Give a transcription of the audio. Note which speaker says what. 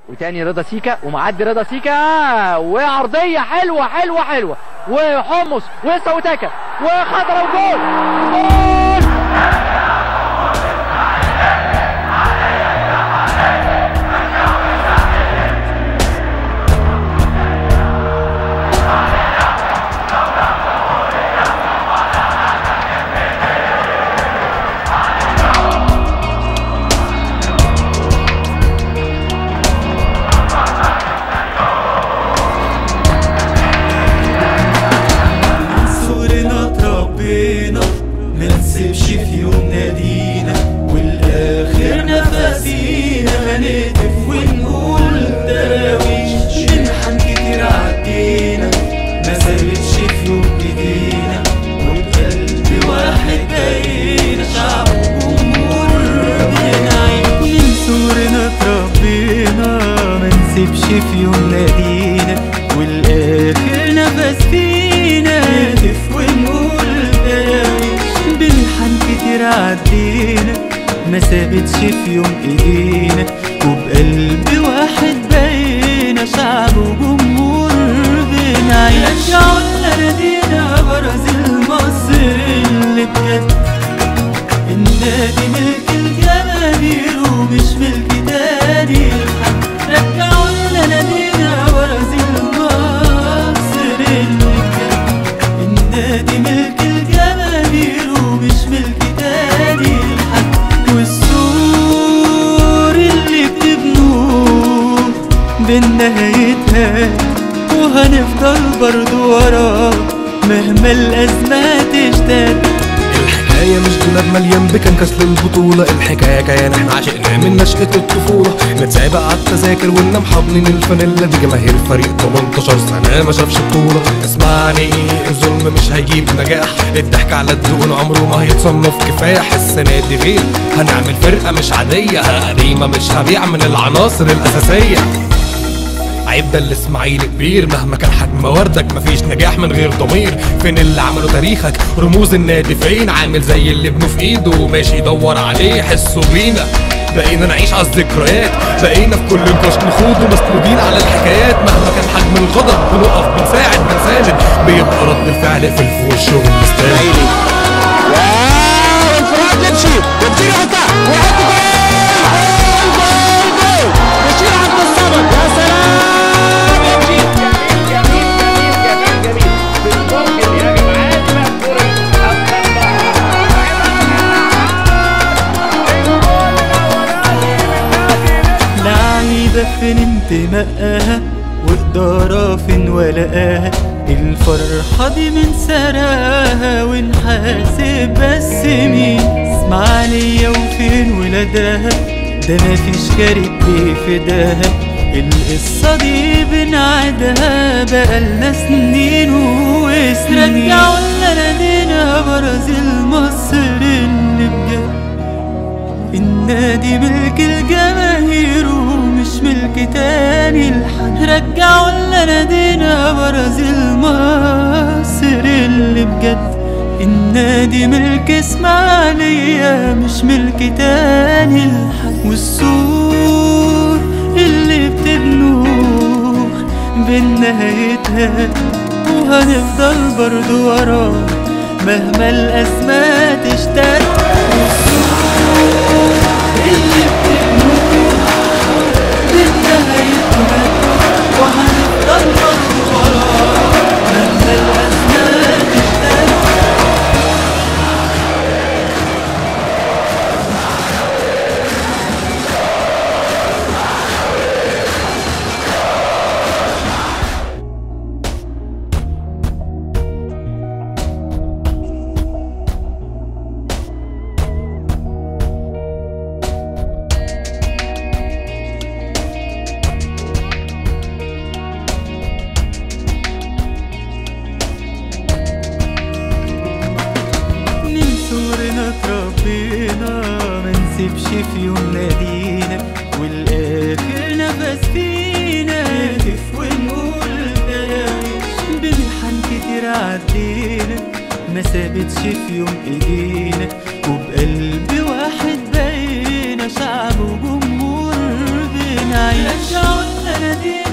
Speaker 1: وتاني رضا سيكا ومعدي رضا سيكا وعرضيه حلوه حلوه حلوه وحمص ويسا وتاكا وخضرة وجول جول
Speaker 2: صورنا اتربينا ما نسيبش في يوم نادينا والاخر نفسينا هنهتف ونقول دراويش بنحن كتير عدينا ما سابتش في يوم ايدينا وبقلب واحد بقينا شعب وجمهور بنعيش من صورنا اتربينا ما نسيبش في يوم نادينا والاخر نفس فينا نهتف ونقول دراويش بنحن كتير عدينا ما سابتش في يوم ايدينا وبقلب واحد بقينا شعب وجمهور بنعيش رجعونا نادينا برازيل مصر اللي بجد النادي ملك الجماهير ومش ملك تاني لحد رجعونا نادينا برازيل مصر اللي بجد النادي ملك الجماهير ومش ملك تاني لحد والسور اللي بتبنوه بالنهايتها وهنفضل برضو وراه مهما الأزمات تشتد
Speaker 3: الحكاية مش دولاب مليان بكنكس للبطولة الحكاية كيان احنا عشقنا من نشأة الطفولة نتسابق على التذاكر وننام حاضنين الفانيلا دي جماهير فريق 18 سنة ما شافش بطولة اسمعني الظلم مش هيجيب نجاح الضحك على الدقون عمره ما هيتصنف كفاح السنة دي غير هنعمل فرقة مش عادية قديمة مش هبيع من العناصر الأساسية عيب ده الاسماعيلي كبير مهما كان حجم مواردك مفيش نجاح من غير ضمير فين اللي عملوا تاريخك رموز النادي فين عامل زي اللي ابنه في ايده ماشي يدور عليه حسوا بينا بقينا نعيش على الذكريات بقينا في كل نقاش نخوض ومسنودين على الحكايات مهما كان حجم الغضب بنقف بنساعد بنساند بيبقى رد الفعل في الفوق الشغل مستاهل
Speaker 4: انفراد يمشي وكتير يحطها ويحط جول جول جول جول بشير عبد الصمد يا سلام يمشي
Speaker 1: جميل جميل جميل جميل بالممكن يهاجم عادي بقى الكورة
Speaker 2: لعيبة فين انتمائها وإدارة فين ولقاها الفرحة دي من سراها ونحاسب بس مين اسماعيلية وفين ولادها ده مفيش شريك بيفداها القصة دي بنعدها بقالنا سنين وسنين رجعوا لنا نادينا برازيل مصر اللي بجد النادي ملك الجماهير ومش ملك تاني لحد رجعوا لنا نادينا برازيل مصر اللي بجد النادي ملك اسماعيلية مش ملك تاني لحد والسور اللي بتبنوه بنهايتها وهنفضل برضو وراه مهما الأزمات اشتد اللي بتبنوه بنهايتها وهنفضل برضو وراه مهما الأزمات اشتد من صورنا اتربينا ما نسيبش في يوم نادينا والاخر نفس فينا نهتف ونقول دراويش بنحن كتير عدينا ما سابتش في يوم ايدينا وبقلب واحد بقينا شعب وجمهور بنعيش عدنا نادينا